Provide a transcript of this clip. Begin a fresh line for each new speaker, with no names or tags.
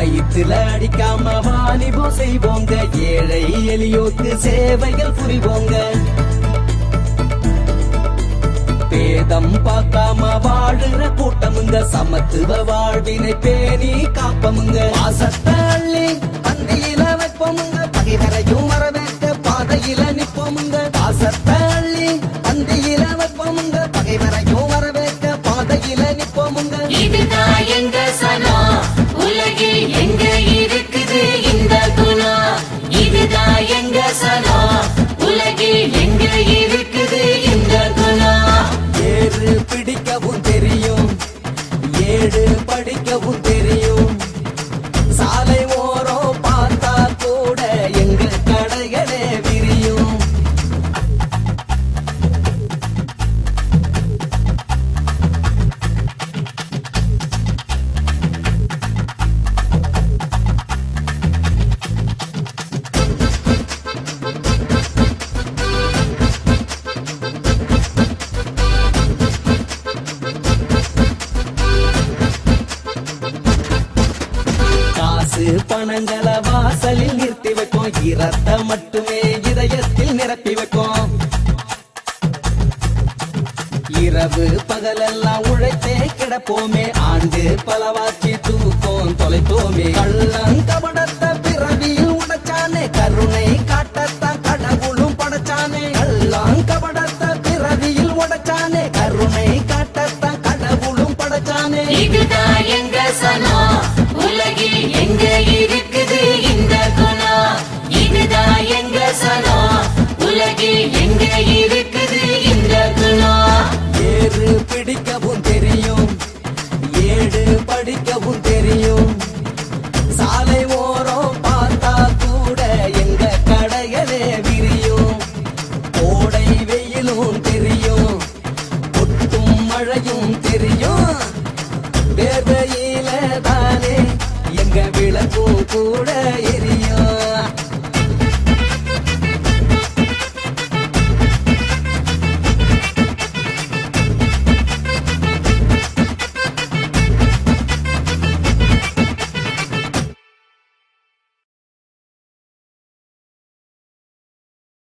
வயிற்றுல அடிக்காம வாலிபம் செய்வோங்க ஏழை எளியோக்கு சேவைகள் புரிவோங்க பேதம் பார்க்காம வாழுற கூட்டமுங்க சமத்துவ வாழ்வினை பேணி காப்பமுங்க பாசத்தை அள்ளி பந்தியில வைப்போமுங்க பகைவரையும் வரவேற்க பாதையில நிப்போமுங்க பாசத்தை அள்ளி பந்தியில வைப்போமுங்க பகைவரையும் வரவேற்க பாதையில நிப்போமுங்க
இதுதான் எங்க சனம் உலகில் எங்க இருக்குது இந்த குணம் இதுதான் எங்க சனம் உலகில் எங்க இருக்குது இந்த குணம்
ஏறு பிடிக்கவும் தெரியும் ஏடு படிக்கவும் தெரியும் சாலை ஓரம் பார்த்தா கூட எங்க கடைகளே விரியும் காசு பணங்களை வாசலில் நிறுத்தி வைக்கும் இரத்த மட்டுமே இதயத்தில் நிரப்பி வைக்கும் இரவு பகலெல்லாம் உழைத்தே கிடப்போமே ஆண்டு பலவாச்சி தூக்கம் தொலைப்போமே கள்ளம் கபடத்த பிறவியில் உடைச்சானே கருணை காட்டத்தான் கடவுளும் படைச்சானே கள்ளம் கபடத்த பிறவியில் உடைச்சானே கருணை காட்டத்தான் கடவுளும் படைச்சானே
இதுதான் எங்க சனம் உலகில் எங்க இருக்குது இந்த குணம் இதுதான் எங்க சனம் உலகில் எங்க இருக்குது இந்த குணம்
ஏறு பிடிக்கவும் தெரியும் ஏடு படிக்கவும் தெரியும் சாலை ஓரம் பார்த்தா கூட எங்க கடைகளே விரியும் கோடை வெயிலும் தெரியும் கொட்டும் மழையும் தெரியும் வேர்வையில தானே எங்க விளக்கும் கூட எரியும்